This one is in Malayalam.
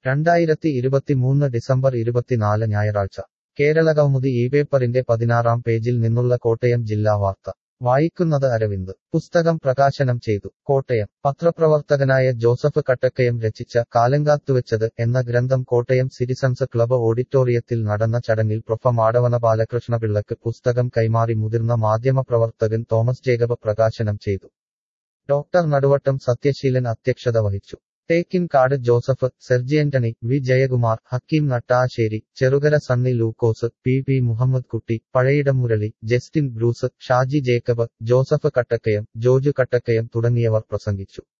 രണ്ടായിരത്തി ഇരുപത്തിമൂന്ന് ഡിസംബർ ഇരുപത്തിനാല് ഞായറാഴ്ച കേരള കൗമുദി ഈ പേപ്പറിന്റെ പതിനാറാം പേജിൽ നിന്നുള്ള കോട്ടയം ജില്ലാ വാർത്ത വായിക്കുന്നത് അരവിന്ദ് പുസ്തകം പ്രകാശനം ചെയ്തു കോട്ടയം പത്രപ്രവർത്തകനായ ജോസഫ് കട്ടക്കയം രചിച്ച കാലങ്കാത്തുവെച്ചത് എന്ന ഗ്രന്ഥം കോട്ടയം സിറ്റിസൺസ് ക്ലബ് ഓഡിറ്റോറിയത്തിൽ നടന്ന ചടങ്ങിൽ പ്രൊഫ മാടവന ബാലകൃഷ്ണപിള്ളക്ക് പുസ്തകം കൈമാറി മുതിർന്ന മാധ്യമപ്രവർത്തകൻ തോമസ് ജേക്കബ് പ്രകാശനം ചെയ്തു ഡോക്ടർ നടുവട്ടം സത്യശീലൻ അധ്യക്ഷത വഹിച്ചു തേക്കിൻകാട് ജോസഫ് സെർജിയന്റണി V Jayakumar Hakkim Nattassery Cherukara Sunny Lukose P P Muhammed Kutty Pazhayidam Murali Justin Bruce Shaji Jacob Joseph Kattakkayam Joju Kattakkayam തുടങ്ങിയവർ പ്രസംഗിച്ചു